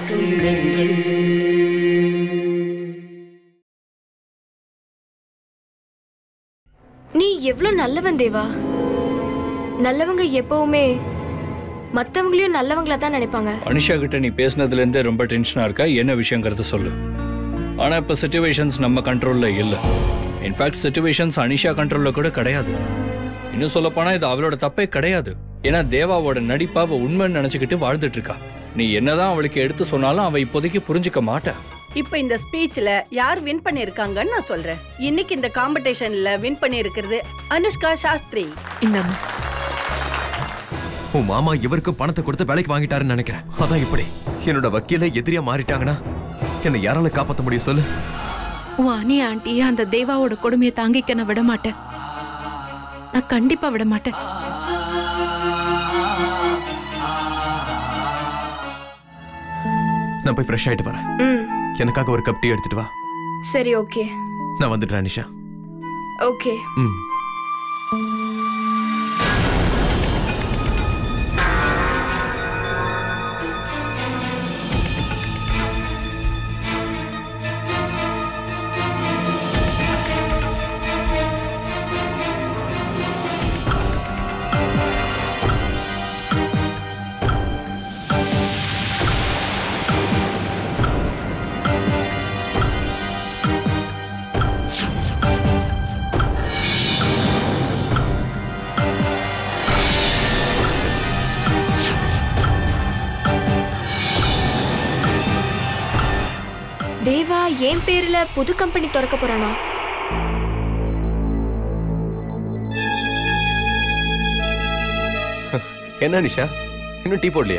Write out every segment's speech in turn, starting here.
நீ எவ்ளோ நல்லவன் தேவா நல்லவங்க எப்பவுமே மத்தவங்களையும் நல்லவங்களா தான் நினைப்பாங்க அனிஷா கிட்ட நீ பேசுனதுல இருந்தே ரொம்ப டென்ஷனா இருக்கா என்ன விஷயங்கிறத சொல்லு ஆனா இப்ப சுச்சுவேஷன்ஸ் நம்ம கண்ட்ரோல்ல இல்ல இன்ஃபேக்ட் சுச்சுவேஷன்ஸ் அனிஷா கண்ட்ரோல்ல கூட கிடையாது இன்னும் சொல்ல போனா இது அவளோட தப்பே கிடையாது ஏன்னா தேவாவோட நடிப்பை அவ உண்மைன்னு நினைச்சுக்கிட்டு வாழ்ந்துட்டு இருக்கா நீ என்னதான் அவளுக்கு எடுத்து சொன்னாலும் அவ இப்போதைக்கு புரிஞ்சுக்க மாட்டா இப்ப இந்த ஸ்பீச்ல யார் வின் பண்ணிருக்காங்கன்னு நான் சொல்றேன் இன்னைக்கு இந்த காம்படிஷன்ல வின் பண்ணிருக்கிறது அனுஷ்கா சாஸ்திரி இந்தாம்மா உன் மாமா இவருக்கும் பணத்தை கொடுத்து வேலைக்கு வாங்கிட்டாருன்னு நினைக்கிறேன் அதான் இப்படி என்னோட வக்கீல எதிரியா மாறிட்டாங்கன்னா என்னை யாரால காப்பாத்த முடியும் சொல்லு உன் அனி ஆண்டி அந்த தேவாவோட கொடுமையை தாங்கிக்க நான் விட மாட்டேன் நான் கண்டிப்பா விட மாட்டேன் நான் போய் ஃப்ரெஷ் ஆயிட்டு வரேன் ம் எனக்காக ஒரு கப் டீ எடுத்துட்டு வா சரி ஓகே நான் வந்துடுறேன் நிஷா ஓகே ம் தேவா என் பேர்ல புது கம்பெனி திறக்க போறானா என்ன நிஷா இன்னும் டீ போடலையா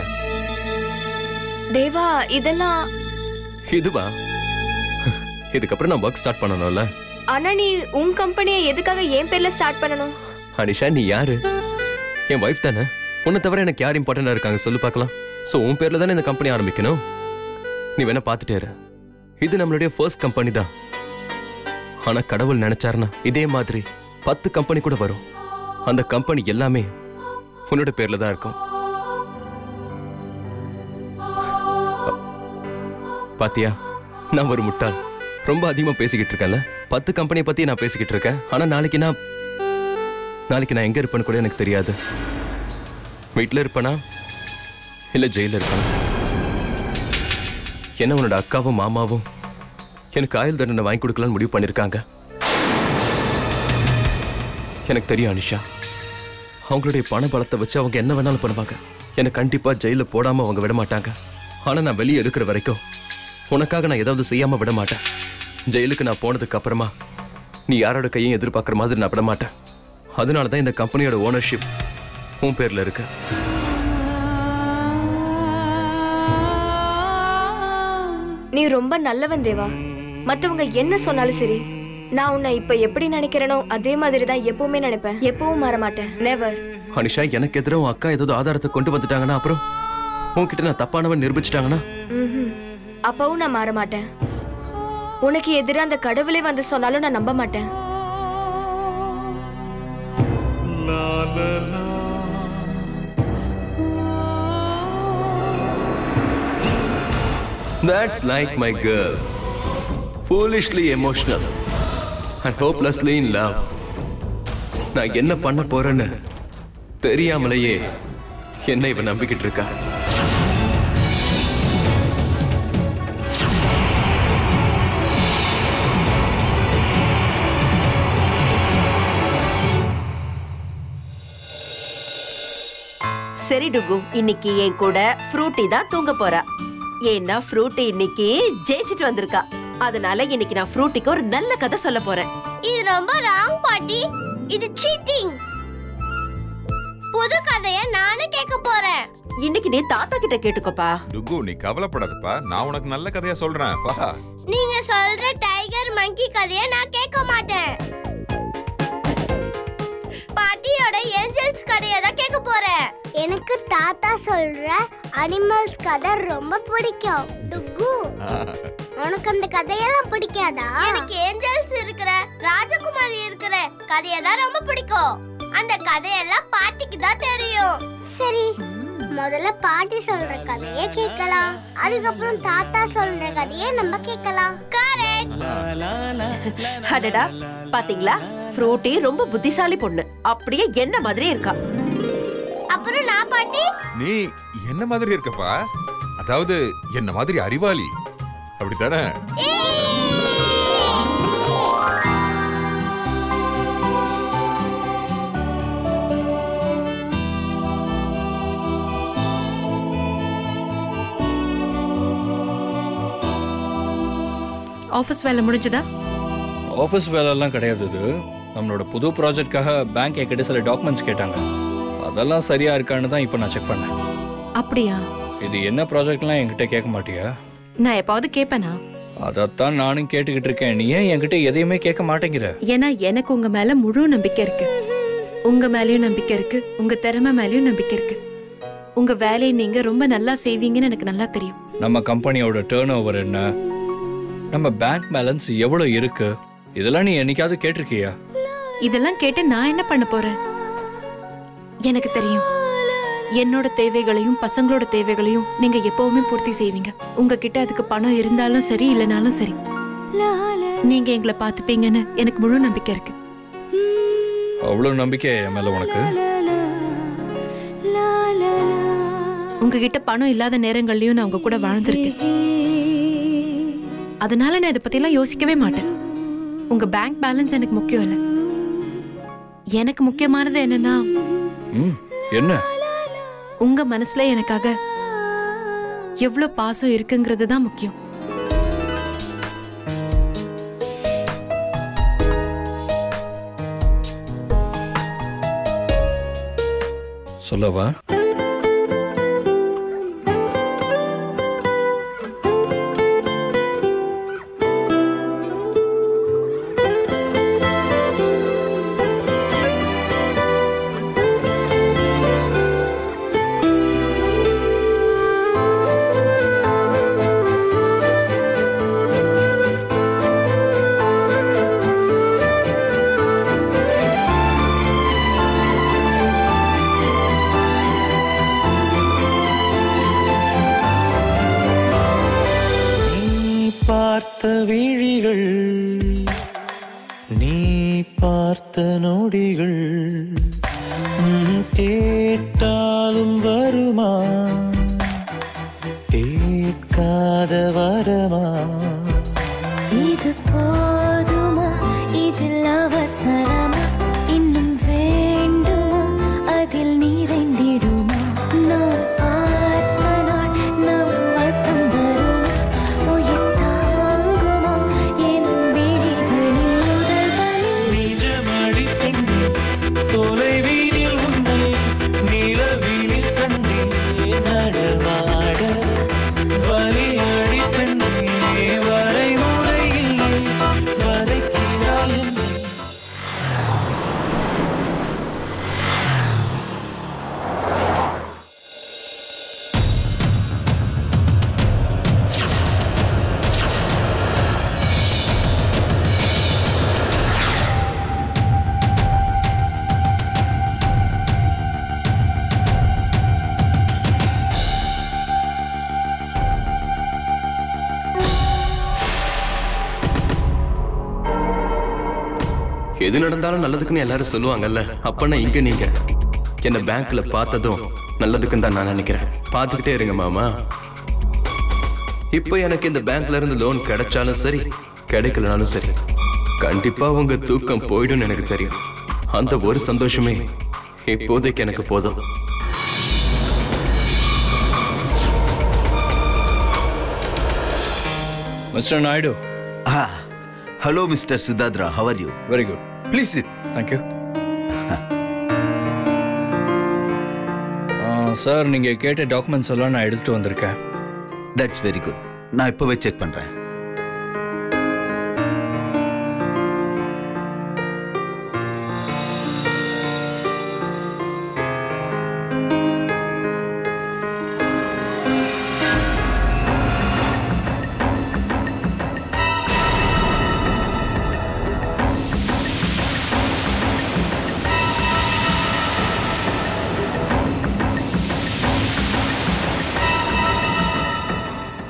தேவா இதெல்லாம் இதுவா இதுக்கப்புறம் நான் ஒர்க் ஸ்டார்ட் பண்ணணும்ல ஆனா நீ உன் கம்பெனியை எதுக்காக என் பேர்ல ஸ்டார்ட் பண்ணணும் அனிஷா நீ யாரு என் ஒய்ஃப் தானே உன்னை தவிர எனக்கு யார் இம்பார்ட்டண்டா இருக்காங்க சொல்லு பார்க்கலாம் ஸோ உன் பேர்ல தானே இந்த கம்பெனி ஆரம்பிக்கணும் நீ வேணா பார்த்துட்டே இரு இது நம்மளுடைய ஃபர்ஸ்ட் கம்பெனி தான் ஆனா கடவுள் நினைச்சாருன்னா இதே மாதிரி பத்து கம்பெனி கூட வரும் அந்த கம்பெனி எல்லாமே உன்னோட பேர்ல தான் இருக்கும் பாத்தியா நான் ஒரு முட்டாள் ரொம்ப அதிகமா பேசிக்கிட்டு இருக்கேன்ல பத்து கம்பெனியை பத்தி நான் பேசிக்கிட்டு இருக்கேன் ஆனா நாளைக்கு நான் நாளைக்கு நான் எங்க இருப்பேன்னு கூட எனக்கு தெரியாது வீட்டில் இருப்பேனா இல்ல ஜெயில இருப்பேனா என்ன உன்னோட அக்காவும் மாமாவும் எனக்கு ஆயுள் தண்டனை வாங்கி கொடுக்கலான்னு முடிவு பண்ணிருக்காங்க எனக்கு தெரியும் அனிஷா அவங்களுடைய பண பலத்தை வச்சு அவங்க என்ன வேணாலும் பண்ணுவாங்க என்னை கண்டிப்பா ஜெயில போடாம அவங்க விட மாட்டாங்க ஆனா நான் வெளியே இருக்கிற வரைக்கும் உனக்காக நான் ஏதாவது செய்யாம விட மாட்டேன் ஜெயிலுக்கு நான் போனதுக்கு அப்புறமா நீ யாரோட கையும் எதிர்பார்க்குற மாதிரி நான் விட மாட்டேன் அதனால தான் இந்த கம்பெனியோட ஓனர்ஷிப் உன் பேர்ல இருக்கு நீ ரொம்ப நல்லவன் தேவா மத்தவங்க என்ன சொன்னாலும் சரி நான் உன்னை இப்ப எப்படி நினைக்கிறேனோ அதே மாதிரி தான் எப்பவுமே நினைப்பேன் எப்பவும் மாற மாட்டேன் நெவர் அனிஷா எனக்கு எதிராக உன் அக்கா ஏதாவது ஆதாரத்தை கொண்டு வந்துட்டாங்கன்னா அப்புறம் உன்கிட்ட நான் தப்பானவன் நிரூபிச்சிட்டாங்கன்னா ம்ஹும். அப்பவும் நான் மாற மாட்டேன் உனக்கு எதிராக அந்த கடவுளே வந்து சொன்னாலும் நான் நம்ப மாட்டேன் That's like my girl. Foolishly emotional and hopelessly in love. நான் என்ன பண்ண போறேன்னு தெரியாமலேயே என்ன இவன் நம்பிக்கிட்டு இருக்கா சரி டுகு இன்னைக்கு என் கூட ஃப்ரூட்டி தான் தூங்க போறா ஏன்னா ஃப்ரூட்டி இன்னைக்கு ஜெயிச்சிட்டு வந்திருக்கா அதனால இன்னைக்கு நான் ஃப்ரூட்டிக்கு ஒரு நல்ல கதை சொல்ல போறேன் இது ரொம்ப ராங் பாட்டி இது சீட்டிங் புது கதைய நானும் கேட்க போறேன் இன்னைக்கு நீ தாத்தா கிட்ட கேட்டுக்கோப்பா டுகு நீ கவலைப்படாதப்பா நான் உனக்கு நல்ல கதையா சொல்றேன் வா நீங்க சொல்ற டைகர் மங்கி கதைய நான் கேட்க மாட்டேன் பாட்டியோட ஏஞ்சல்ஸ் கதைய தான் கேட்க போறேன் எனக்கு தாத்தா சொல்ற அனிமல்ஸ் கதை ரொம்ப பிடிக்கும் டுகு உனக்கு அந்த கதையெல்லாம் பிடிக்காதா எனக்கு ஏஞ்சல்ஸ் இருக்கிற ராஜகுமாரி இருக்கிற கதையை தான் ரொம்ப பிடிக்கும் அந்த கதையெல்லாம் பாட்டிக்கு தான் தெரியும் சரி முதல்ல பாட்டி சொல்ற கதையை கேட்கலாம் அதுக்கப்புறம் தாத்தா சொல்ற கதையை நம்ம கேட்கலாம் கரெக்ட் அடடா பாத்தீங்களா ஃப்ரூட்டி ரொம்ப புத்திசாலி பொண்ணு அப்படியே என்ன மாதிரி இருக்கா அப்புறம் நான் பாட்டி நீ என்ன மாதிரி இருக்கப்பா அதாவது என்ன மாதிரி அறிவாளி அப்படித்தானே ஆஃபீஸ் வேலை முடிஞ்சதா ஆஃபீஸ் வேலைலாம் கிடையாது இது நம்மளோட புது ப்ராஜெக்ட்காக பேங்க் என்கிட்ட சில டாக்குமெண்ட்ஸ் கேட்டாங்க அதெல்லாம் சரியா இருக்கான்னு தான் இப்போ நான் செக் பண்ணேன் அப்படியா இது என்ன ப்ராஜெக்ட்லாம் என்கிட்ட கேட்க மாட்டியா நான் எப்பாவது கேட்பேனா அதைத்தான் நானும் கேட்டுக்கிட்டு இருக்கேன் நீ ஏன் என்கிட்ட எதையுமே கேட்க மாட்டேங்கிற ஏன்னா எனக்கு உங்க மேல முழு நம்பிக்கை இருக்கு உங்க மேலயும் நம்பிக்கை இருக்கு உங்க திறமை மேலயும் நம்பிக்கை இருக்கு உங்க வேலையை நீங்க ரொம்ப நல்லா செய்வீங்கன்னு எனக்கு நல்லா தெரியும் நம்ம கம்பெனியோட டேர்ன் ஓவர் என்ன நம்ம பேங்க் பேலன்ஸ் எவ்வளோ இருக்கு இதெல்லாம் நீ என்னைக்காவது கேட்டிருக்கியா இதெல்லாம் கேட்டு நான் என்ன பண்ண போறேன் எனக்கு தெரியும் என்னோட தேவைகளையும் பசங்களோட தேவைகளையும் நீங்க எப்பவுமே பூர்த்தி செய்வீங்க உங்ககிட்ட அதுக்கு பணம் இருந்தாலும் சரி இல்லைனாலும் சரி நீங்க எங்களை பாத்துப்பீங்கன்னு எனக்கு முழு நம்பிக்கை இருக்கு அவ்வளோ நம்பிக்கை என் மேல உனக்கு உங்ககிட்ட பணம் இல்லாத நேரங்கள்லயும் நான் உங்க கூட வாழ்ந்திருக்கேன் அதனால நான் இதை பத்திலாம் யோசிக்கவே மாட்டேன் உங்க பேங்க் பேலன்ஸ் எனக்கு முக்கியம் இல்லை எனக்கு முக்கியமானது என்னன்னா ம் என்ன உங்க மனசுல எனக்காக எவ்வளவு பாசம் இருக்குங்கிறது தான் முக்கியம் சொல்லவா நீ பார்த்த விழிகள் நீ பார்த்த நொடிகள் உம், கேட்டாலும் வருமா கேட்காத வரமா இது போதுமா இதில் அவசரமா இன்னும் வேண்டுமா அதில் நிறைந்திடுமா நான் பார்த்த நாள் நம் வசம் வருமா உயிர் தாங்குமா என் விழிகளின் முதல் வலி நிஜமடி பெண்ணே தொலைவீனில் உன்னை நிலவினில் கண்டே நடமாட வலியடி பெண்ணே வரைமுறை இல்லை வரைக்கிறாள் என்னை எது நடந்தாலும் நல்லதுக்குன்னு எல்லாரும் சொல்லுவாங்கல்ல அப்பனா இங்க நீங்க என்ன பேங்க்ல பார்த்ததும் நல்லதுக்குன்னு தான் நான் நினைக்கிறேன் பார்த்துக்கிட்டே இருங்க மாமா இப்போ எனக்கு இந்த பேங்க்ல இருந்து லோன் கிடைச்சாலும் சரி கிடைக்கலனாலும் சரி கண்டிப்பா உங்க தூக்கம் போயிடும்னு எனக்கு தெரியும் அந்த ஒரு சந்தோஷமே இப்போதைக்கு எனக்கு போதும் mister Naidu Ah, hello, Mr. Siddhadra. How are you? Very good Please sit. Thank you sir நீங்கள் கேட்ட டாக்குமெண்ட்ஸ் எல்லாம் நான் எடுத்துட்டு வந்திருக்கேன் That's very good. நான் இப்போவே செக் பண்றேன்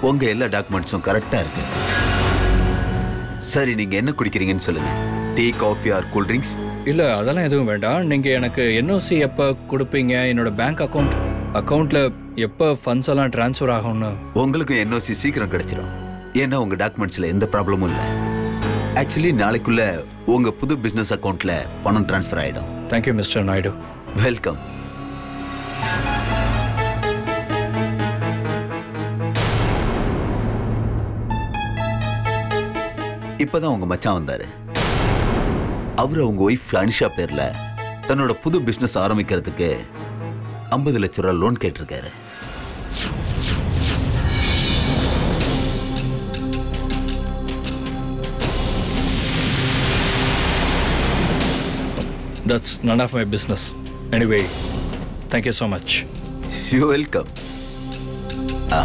உங்க எல்லா டாக்குமெண்ட்ஸும் கரெக்டா இருக்கு சரி நீங்க என்ன குடிக்கிறீங்கன்னு சொல்லுங்க tea coffee or cool drinks இல்ல அதெல்லாம் எதுவும் வேண்டாம் நீங்க எனக்கு என்ஓசி எப்ப கொடுப்பீங்க என்னோட பேங்க் அக்கவுண்ட் அக்கவுண்ட்ல எப்ப ஃபண்ட்ஸ் எல்லாம் ட்ரான்ஸ்ஃபர் ஆகும்னு உங்களுக்கு என்ஓசி சீக்கிரம் கிடைச்சிரும் ஏன்னா உங்க டாக்குமெண்ட்ஸ்ல எந்த ப்ராப்ளமும் இல்லை ஆக்சுவலி நாளைக்குள்ள உங்க புது பிசினஸ் அக்கவுண்ட்ல பணம் ட்ரான்ஸ்ஃபர் ஆயிடும் தேங்க்யூ மிஸ்டர் நாயுடு வெல்கம் இப்பதான் உங்க மச்சான் வந்தாரு அவரு அவங்க ஒய்ஃப் அனிஷா பேர்ல தன்னோட புது பிசினஸ் ஆரம்பிக்கிறதுக்கு ஐம்பது லட்ச ரூபா லோன் கேட்டிருக்காரு that's none of my business anyway thank you so much you welcome ஆ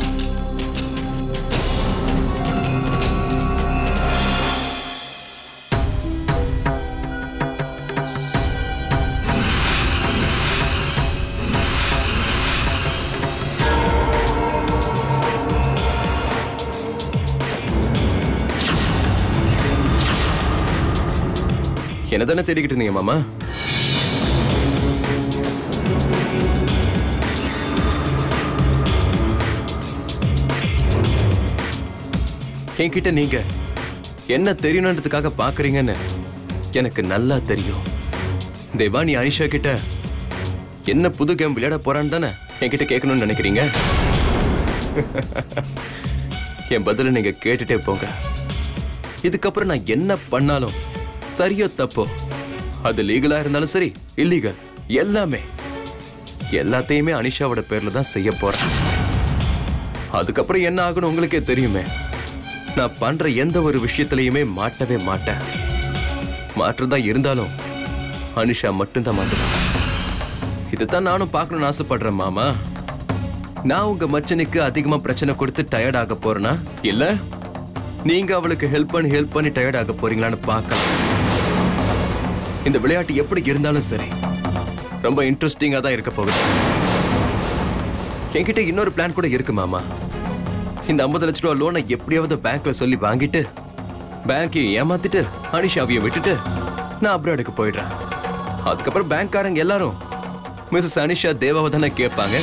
என்ன தானே தேடிக்கிட்டு இருந்தீங்க மாமா என்கிட்ட நீங்க என்ன தெரியணுன்றதுக்காக பாக்குறீங்கன்னு எனக்கு நல்லா தெரியும் தேவானி அனிஷா கிட்ட என்ன புது கேம் விளையாட போறான்னு தானே என்கிட்ட கேட்கணும்னு நினைக்கிறீங்க என் பதில நீங்க கேட்டுட்டே போங்க இதுக்கப்புறம் நான் என்ன பண்ணாலும் சரியோ தப்போ அது லீகலா இருந்தாலும் சரி இல்லீகல் எல்லாமே எல்லாத்தையுமே அனிஷாவோட பேர்ல தான் செய்ய போறேன் அதுக்கப்புறம் என்ன ஆகணும் உங்களுக்கே தெரியுமே நான் பண்ற எந்த ஒரு விஷயத்திலையுமே மாட்டவே மாட்டேன் மாற்றதா இருந்தாலும் அனிஷா மட்டும்தான் மாட்டுவேன் இதைத்தான் நானும் பார்க்கணும்னு ஆசைப்படுறேன் மாமா நான் உங்க மச்சனுக்கு அதிகமா பிரச்சனை கொடுத்து டயர்ட் ஆக போறேனா இல்ல நீங்க அவளுக்கு ஹெல்ப் பண்ணி ஹெல்ப் பண்ணி டயர்ட் ஆக போறீங்களான்னு பார்க்கலாம் இந்த விளையாட்டு எப்படி இருந்தாலும் சரி ரொம்ப இன்ட்ரெஸ்டிங்கா தான் இருக்க போகுது என்கிட்ட இன்னொரு பிளான் கூட இருக்கு மாமா இந்த 50 லட்ச ரூபா லோனை எப்படியாவது பேங்க்ல சொல்லி வாங்கிட்டு பேங்கையும் ஏமாத்திட்டு அனிஷாவையும் விட்டுட்டு நான் அப்ராடுக்கு போயிடுறேன் அதுக்கப்புறம் பேங்க்காரங்க எல்லாரும் மிஸ்ஸஸ் அனிஷா தேவாவை தானே கேட்பாங்க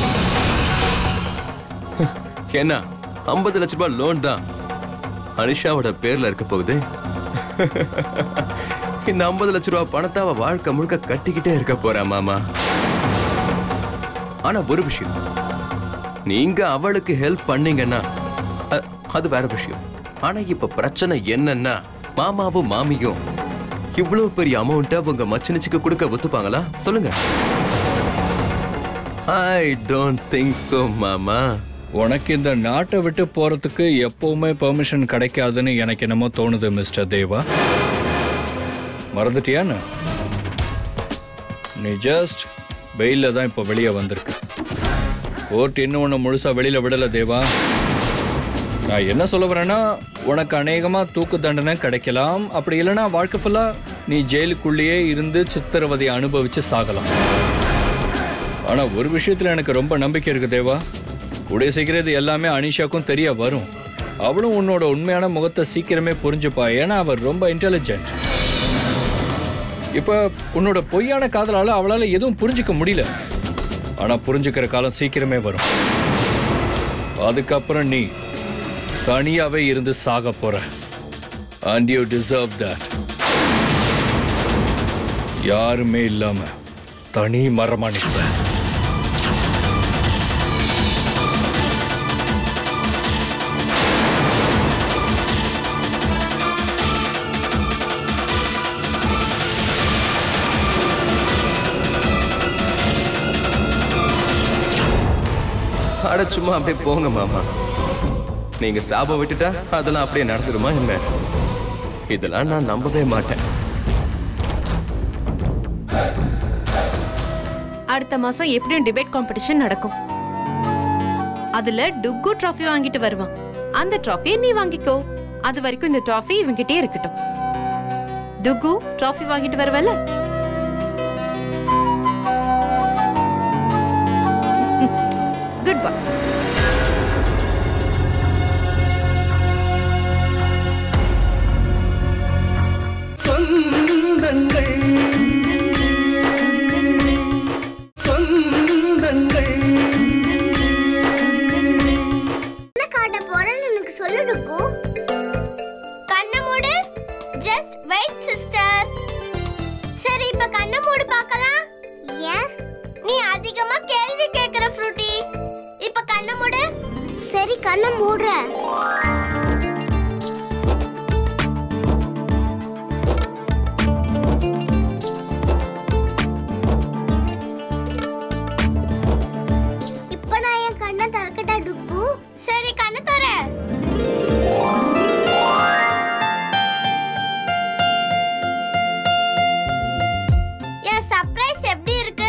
என்ன 50 லட்ச ரூபாய் லோன் தான் அனிஷாவோட பேர்ல இருக்க போகுது இந்த 50 லட்ச ரூபாய் பணத்தை அவ வாழ்க்கை முழுக்க கட்டிக்கிட்டே இருக்க போறா மாமா ஆனா ஒரு விஷயம் நீங்க அவளுக்கு ஹெல்ப் பண்ணீங்கன்னா அ- அது வேற விஷயம் ஆனா இப்ப பிரச்சனை என்னன்னா மாமாவும் மாமியும் இவ்வளவு பெரிய அமௌண்ட்டை உங்க மச்சனிச்சுக்கு கொடுக்க ஒத்துப்பாங்களா சொல்லுங்க ஐ டோன்ட் திங்க் so மாமா உனக்கு இந்த நாட்டை விட்டு போறதுக்கு எப்பவுமே பெர்மிஷன் கிடைக்காதுன்னு எனக்கு என்னமோ தோணுது மிஸ்டர் தேவா மறந்துட்டியான்னு நீ ஜஸ்ட் வெயில்ல தான் இப்போ வெளியே வந்திருக்கு கோர்ட் இன்னும் ஒன்று முழுசா வெளியில விடல தேவா நான் என்ன சொல்ல வரேன்னா உனக்கு அநேகமா தூக்கு தண்டனை கிடைக்கலாம் அப்படி இல்லைன்னா வாழ்க்கை ஃபுல்லா நீ ஜெயிலுக்குள்ளேயே இருந்து சித்திரவதை அனுபவிச்சு சாகலாம் ஆனா ஒரு விஷயத்துல எனக்கு ரொம்ப நம்பிக்கை இருக்கு தேவா கூடிய சீக்கிரம் இது எல்லாமே அனிஷாக்கும் தெரிய வரும் அவளும் உன்னோட உண்மையான முகத்தை சீக்கிரமே புரிஞ்சுப்பா ஏன்னா அவர் ரொம்ப இன்டெலிஜென்ட் இப்ப உன்னோட பொய்யான காதலால அவளால எதுவும் புரிஞ்சுக்க முடியல ஆனா புரிஞ்சுக்கிற காலம் சீக்கிரமே வரும் அதுக்கப்புறம் நீ தனியாவே இருந்து சாக போற அண்ட் யூ டிசர்வ் தட் யாருமே இல்லாம தனி மரமா நிற்ப அட சும்மா அப்படியே போங்க மாமா நீங்க சாபம் விட்டுட்டா அதெல்லாம் அப்படியே நடந்துருமா என்ன இதெல்லாம் நான் நம்பவே மாட்டேன் அடுத்த மாசம் எப்படியும் டிபேட் காம்படிஷன் நடக்கும் அதுல டுக்கு ட்ராஃபி வாங்கிட்டு வருவான் அந்த ட்ராஃபியை நீ வாங்கிக்கோ அது வரைக்கும் இந்த ட்ராஃபி இவங்கிட்டே இருக்கட்டும் டுக்கு ட்ராஃபி வாங்கிட்டு வருவல குட் பை கண்ணை மூடுறேன் இப்ப நான் என் கண்ணை திறக்கட்டா டுக்கு சரி கண்ணை தரேன் என் சர்ப்ரைஸ் எப்படி இருக்கு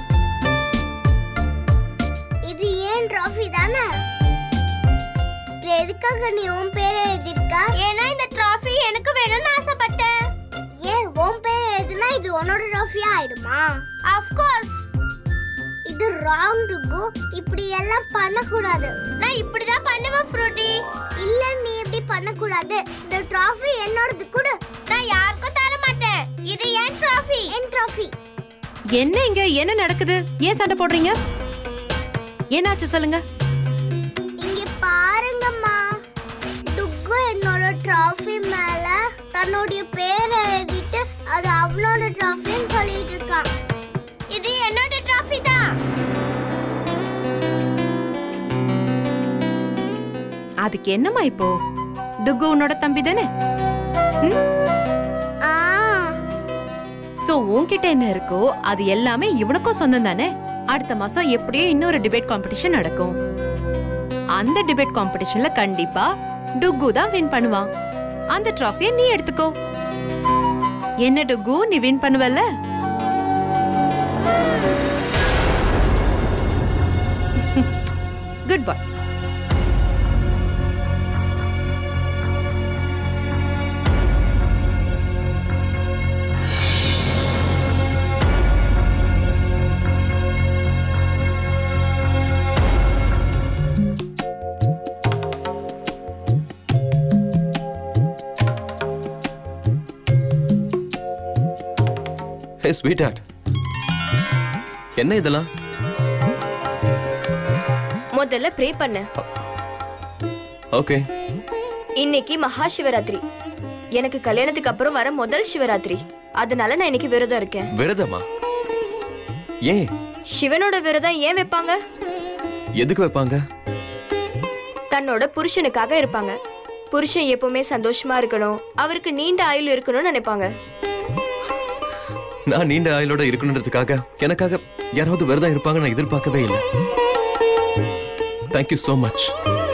இது ஏன் ட்ராஃபி தானே இது எதுக்காக நீ உன் பேரை எழுதிருக்க ஏன்னா இந்த ட்ராஃபி எனக்கு வேணும்னு ஆசைப்பட்டேன் ஏன் உன் பேர் எழுதுனா இது உன்னோட ட்ராஃபியா ஆயிடுமா ஆஃப் கோர்ஸ் இது ராங் டுகு இப்படி எல்லாம் பண்ணக்கூடாது நான் இப்படி தான் பண்ணுவேன் ஃப்ரூட்டி இல்ல நீ இப்படி பண்ணக்கூடாது இந்த ட்ராஃபி என்னோடது கூட நான் யாருக்கும் தர மாட்டேன் இது என் ட்ராஃபி என் ட்ராஃபி என்ன இங்க என்ன நடக்குது ஏன் சண்டை போடுறீங்க என்னாச்சு சொல்லுங்க இங்க பாருங்கம்மா டுக்கு என்னோட ட்ராஃபி மேல தன்னுடைய பேரை எழுதிட்டு அது அவனோட ட்ராஃபின்னு சொல்லிட்டு இருக்கான் இது என்னோட ட்ராஃபி தான் அதுக்கு என்னம்மா இப்போ டுகு உன்னோட தம்பி தானே ஆ சோ உன்கிட்ட என்ன இருக்கோ அது எல்லாமே இவனுக்கும் சொந்தம் தானே அடுத்த மாசம் எப்படியும் இன்னொரு டிபேட் காம்படிஷன் நடக்கும் அந்த டிபேட் காம்படிஷன்ல கண்டிப்பா டுகு தான் வின் பண்ணுவான் அந்த ட்ராஃபியை நீ எடுத்துக்கோ என்ன டுகு நீ வின் பண்ணுவல்ல good boy hey sweetheart என்ன இதெல்லாம் முதல்ல ப்ரே பண்ணு ஓகே இன்னைக்கு மகா சிவராத்திரி எனக்கு கல்யாணத்துக்கு அப்புறம் வர முதல் சிவராத்திரி அதனால நான் இன்னைக்கு விரதம் இருக்கேன் விரதமா ஏன் சிவனோட விரதம் ஏன் வைப்பாங்க எதுக்கு வைப்பாங்க தன்னோட புருஷனுக்காக இருப்பாங்க புருஷன் எப்பவுமே சந்தோஷமா இருக்கணும் அவருக்கு நீண்ட ஆயுள் இருக்கணும்னு நினைப்பாங்க நான் நீண்ட ஆயுளோட இருக்கணுன்றதுக்காக எனக்காக யாராவது விரதம் இருப்பாங்க நான் எதிர்பார்க்கவே இல்லை thank you so much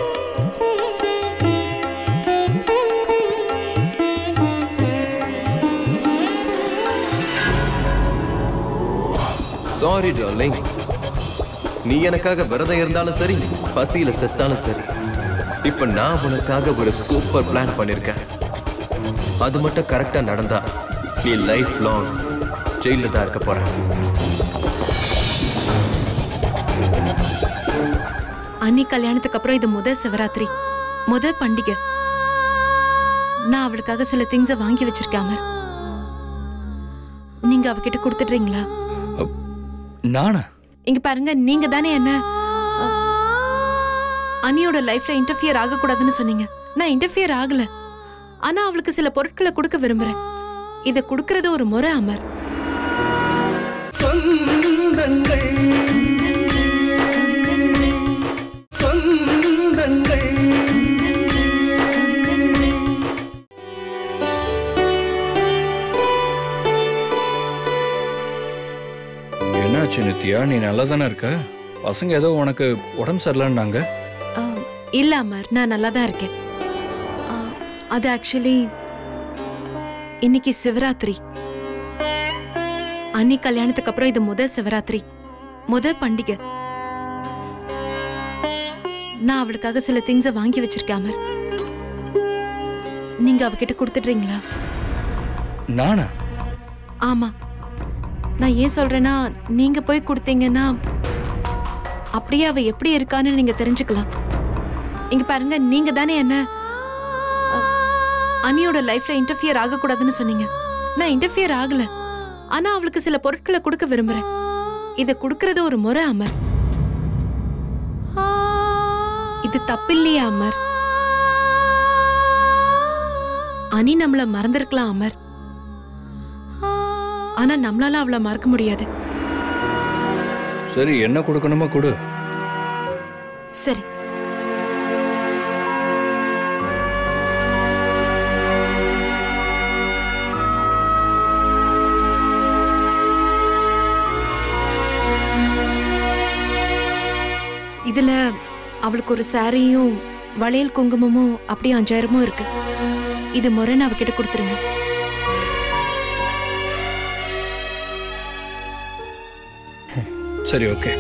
sorry darling நீ எனக்காக விரதம் இருந்தாலும் சரி பசியில செத்தாலும் சரி இப்ப நான் உனக்காக ஒரு சூப்பர் பிளான் பண்ணிருக்கேன் அது மட்டும் கரெக்டா நடந்தா நீ லைஃப் லாங் ஜெயில தான் இருக்க போற அன்னி கல்யாணத்துக்கு அப்புறம் இது முத சிவராத்திரி முத பண்டிகை நான் அவளுக்காக சில திங்ஸ வாங்கி வச்சிருக்கேன் அமர் நீங்க அவகிட்ட கொடுத்துடுறீங்களா நானா இங்க பாருங்க நீங்க தானே என்ன அ, அனியோட லைஃப்ல இன்டர்ஃபியர் ஆகக்கூடாதுன்னு சொன்னீங்க நான் இன்டர்ஃபியர் ஆகல ஆனா அவளுக்கு சில பொருட்களை கொடுக்க விரும்புறேன் இத கொடுக்கறது ஒரு முறை அமர் சொந்தங்கள் சொந்தங்கள் என்னாச்சு நித்யா நீ நல்லா தானே இருக்க பசங்க ஏதோ உனக்கு உடம்பு சரியில்லைன்னாங்க ஆ, இல்ல அமர் நான் நல்லா தான் இருக்கேன் ஆ, அது ஆக்சுவலி இன்னைக்கு சிவராத்திரி அன்னி கல்யாணத்துக்கு அப்புறம் இது முத சிவராத்திரி முத பண்டிகை நான் அவளுக்காக சில திங்ஸ வாங்கி வச்சிருக்கேன் அமர் நீங்க அவகிட்ட கொடுத்துடுறீங்களா நானா ஆமா நான் ஏன் சொல்றேன்னா நீங்க போய் கொடுத்தீங்கன்னா அப்படியே அவ எப்படி இருக்கான்னு நீங்க தெரிஞ்சுக்கலாம் இங்க பாருங்க நீங்க தானே என்ன அ, அனியோட லைஃப்ல இன்டர்ஃபியர் ஆகக்கூடாதுன்னு சொன்னீங்க நான் இன்டர்ஃபியர் ஆகல ஆனா அவளுக்கு சில பொருட்களை கொடுக்க விரும்புறேன் இத கொடுக்கறது ஒரு முறை அமர் இது தப்பில்லையா அமர் அனி நம்மள மறந்திருக்கலாம் அமர் ஆனா நம்மளால அவளை மறக்க முடியாது சரி என்ன கொடுக்கணுமோ கொடு சரி இதுல அவளுக்கு ஒரு சாரியும் வளையல் குங்குமமும் அப்படியே அஞ்சாயிரமும் இருக்கு இது முறைன்னு அவகிட்ட கொடுத்துருங்க சரி ஓகே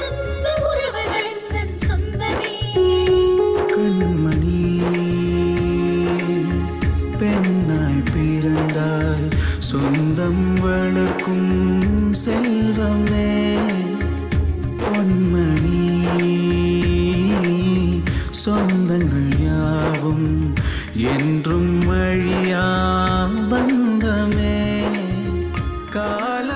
கண்மணி பெண்ணாய் பிறந்தாய் சொந்தம் வளர்க்கும் செல்வமே பொன்மணி சொந்தங்கள் யாவும் என்றும் அழியா பந்தமே கால